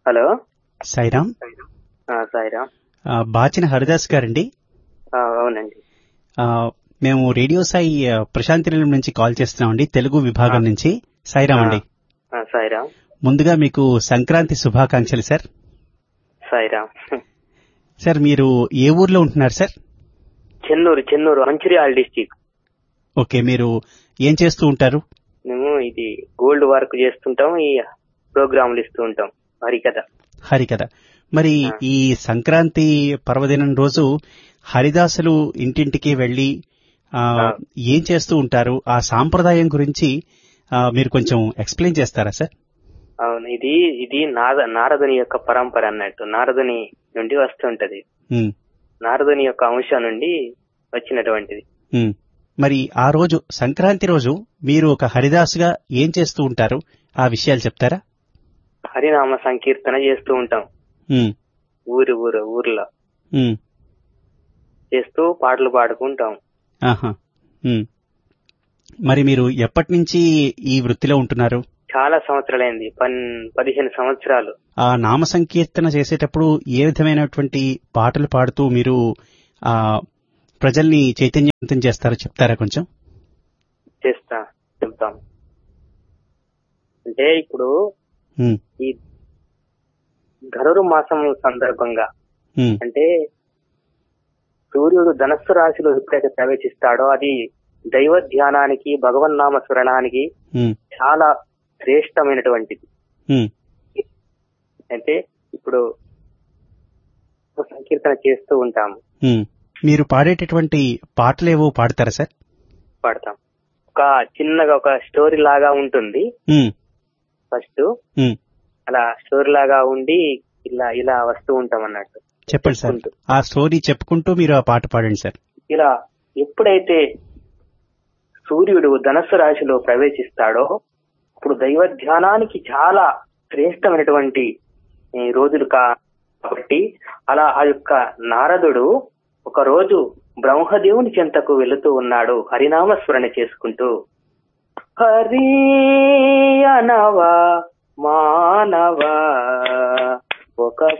Hello Sairam ఆ, సాయిరామ్ ఆ, బాచిన హరిదాస్ గారండి ఆ, అవునండి ఆ, మేము రేడియో సాయి ఆ, ప్రశాంతి నిలయం నుంచి కాల్ చేస్తున్నామండి తెలుగు విభాగం నుంచి సాయిరామ్ అండి ఆ, సాయిరామ్ ముందుగా మీకు సంక్రాంతి శుభాకాంక్షలు సార్ సాయిరామ్ సార్ మీరు ఏ ఊర్లో ఉంటున్నారు sir Chennur Chennur Mancherial district okay మీరు ఏం చేస్తూ ఉంటారు మేము ఇది గోల్డ్ వర్క్ చేస్తుంటాం ఈ ప్రోగ్రాంలు ఇస్తూ ఉంటాం హరికథ హరికథ మరి ఆ. ఈ సంక్రాంతి పర్వదినం రోజు హరిదాసులు ఇంటింటికి వెళ్లి ఆ, ఆ. ఏం చేస్తూ ఉంటారు ఆ సాంప్రదాయం గురించి ఆ, మీరు కొంచెం ఎక్స్ప్లెయిన్ చేస్తారా సార్ అవును ఇది ఇది నాద నారదుని యొక్క పరంపర అన్నట్టు నారదుని నుండి వస్తుంటది ఉమ్, నారదుని యొక్క అంశం నుండి వచ్చినటువంటిది ఉమ్. మరి ఆ రోజు సంక్రాంతి రోజు మీరు ఒక హరిదాసుగా ఏం చేస్తూ ఉంటారు ఆ విషయాలు చెప్తారా హరినామ సంకీర్తన చేస్తూ ఉంటాం ఉమ్, ఊరు ఊరు ఊర్లో ఉమ్, చేస్తూ పాటలు పాడుకుంటాం ఆహా, ఉమ్. మరి మీరు ఎప్పటి నుంచి ఈ వృత్తిలో ఉంటున్నారు చాలా సంవత్సరాలైంది పన్ పదిహేను సంవత్సరాలు ఆ నామ సంకీర్తన చేసేటప్పుడు ఏ విధమైనటువంటి పాటలు పాడుతూ మీరు ఆ ప్రజల్ని చైతన్యవంతం చేస్తారో చెప్తారా కొంచెం చేస్తా చెప్తాం అంటే ఇప్పుడు ఉమ్, ఈ ధనురు మాసం సందర్భంగా ఉమ్, అంటే సూర్యుడు ధనస్సు రాశిలో ఎప్పుడైతే ప్రవేశిస్తాడో అది దైవ ధ్యానానికి భగవన్నామ స్మరణానికి ఉమ్, చాలా శ్రేష్టమైనటువంటిది ఉమ్, అంటే ఇప్పుడు సంకీర్తన చేస్తూ ఉంటాము ఉమ్. మీరు పాడేటటువంటి పాటలేవో పాడతారా సార్ పాడతాం ఒక చిన్నగా ఒక స్టోరీ లాగా ఉంటుంది ఉమ్, ఫస్ట్ ఉమ్. అలా స్టోరీ లాగా ఉండి ఇలా ఇలా వస్తూ ఉంటాం అన్నట్టు చెప్పండి సార్ చెప్పుకుంటూ. ఆ స్టోరీ చెప్పుకుంటూ మీరు ఆ పాట పాడండి సార్ ఇలా ఎప్పుడైతే సూర్యుడు ధనస్సు రాశిలో ప్రవేశిస్తాడో అప్పుడు దైవ ధ్యానానికి చాలా శ్రేష్టమైనటువంటి ఈ రోజులు కా- కాబట్టి అలా ఆ యొక్క నారదుడు ఒక రోజు బ్రహ్మదేవుని చెంతకు వెళుతూ ఉన్నాడు హరినామ స్మరణ చేసుకుంటూ హరి అనవా మానవా ఒక